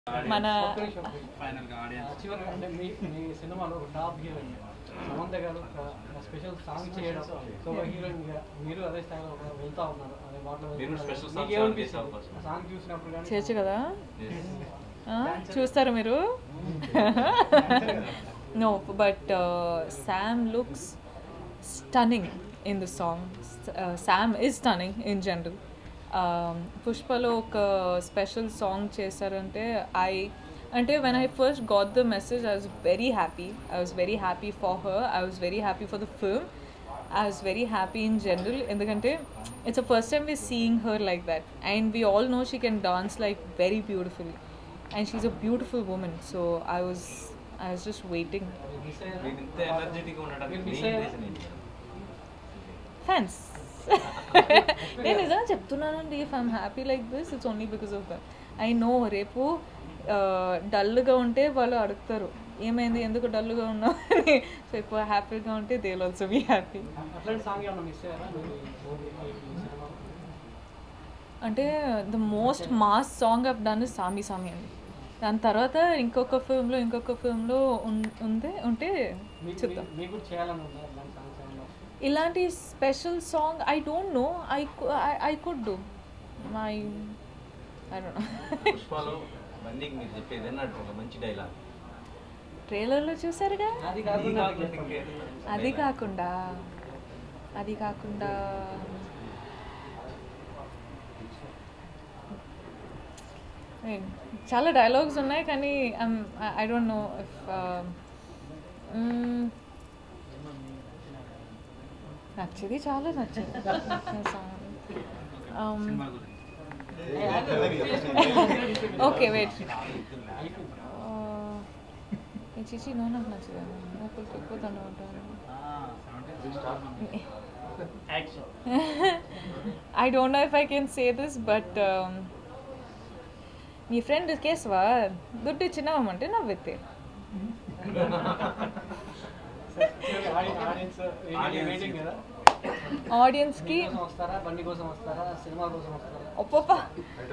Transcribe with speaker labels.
Speaker 1: మన
Speaker 2: ఫైనల్ గా ఆడియన్స్
Speaker 3: చివరి అంటే మీ మీ సినిమాలో ఒక టాప్ హీరోయిన్ సమంత గారు ఒక స్పెషల్ సాంగ్ చేయడం సో ఒక హీరోయిన్ గా మీరు అదే స్థాయిలో ఒక వెళ్తా ఉన్నారు అదే వాటిలో
Speaker 4: మీరు special song
Speaker 3: మీకు ఏమనిపిస్తుంది?
Speaker 4: చేశారు first.
Speaker 3: ఆ సాంగ్ చూసినప్పుడు కానీ
Speaker 1: చేయొచ్చు కదా ఆ, చూస్తారు మీరు no but Sam looks stunning in the song Sam is stunning in general పుష్పలో ఒక స్పెషల్ సాంగ్ చేశారంటే ఐ అంటే when I first got the message I was very happy I was very happy for her I was very happy for the film I was very happy in general ఎందుకంటే it's the first time we're seeing her like that and we all know she can dance like very beautifully and she's a beautiful woman so I was I was just waiting
Speaker 3: miss అయ్యారా?
Speaker 4: మీరు ఇంత energetic గా ఉండడానికి
Speaker 3: మీరు miss
Speaker 4: main
Speaker 3: అయ్యారా?
Speaker 4: Reason ఏంటి
Speaker 1: fans నేను నిజంగా చెప్తున్నానండి if I'm happy like this it's only because of that I know రేపు డల్గా ఉంటే వాళ్ళు అడుగుతారు ఏమైంది ఎందుకు డల్గా ఉన్నావు అని సో ఎక్కువ హ్యాపీగా ఉంటే దే ఆల్సో బీ హ్యాపీ
Speaker 3: అట్లాంటి సాంగ్ ఏమన్నా మిస్ అయ్యారా మీరు ఈ సినిమాలో
Speaker 1: అంటే the most mass song up done Saami Saami అండి దాని తర్వాత ఇంకొక ఫిల్మ్లో ఇంకొక ఫిల్మ్లో ఉంది ఉంటే
Speaker 3: మీకు
Speaker 1: చూద్దాం
Speaker 3: మీకు- మీకు కూడా చేయాలని ఉందా ఇలాంటి సాంగ్స్ ఏమన్నా
Speaker 1: ఇలాంటి special song I don't know I I could do my I don't
Speaker 4: పుష్పలో బండికి మీరు చెప్పేది అన్నట్టు ఒక మంచి డైలాగ్
Speaker 1: ట్రైలర్లో చూసారుగా
Speaker 3: అది కాకుండా
Speaker 1: అది కాకుండా అది కాకుండా ఏ, చాలా డైలాగ్స్ ఉన్నాయి కానీ ఐ డోంట్ నో ఇఫ్ నచ్చేది చాలా నచ్చింది
Speaker 2: సినిమా గురించి
Speaker 1: ఓకే వెయిట్ చిచి నో నాకు నచ్చదు ఒకరికి ఎక్కువ దండ ఉంటాను I don't know if I can say this, but um, మీ ఫ్రెండ్ కేశవా దుడ్డు ఇచ్చినామంటే నవ్వెత్తే
Speaker 3: ఆడియన్స్ వెయిటింగ్ కదా
Speaker 1: ఆడియన్స్కి
Speaker 3: కోసం వస్తారా బండి కోసం వస్తారా సినిమా కోసం వస్తారా
Speaker 1: ఒప్ప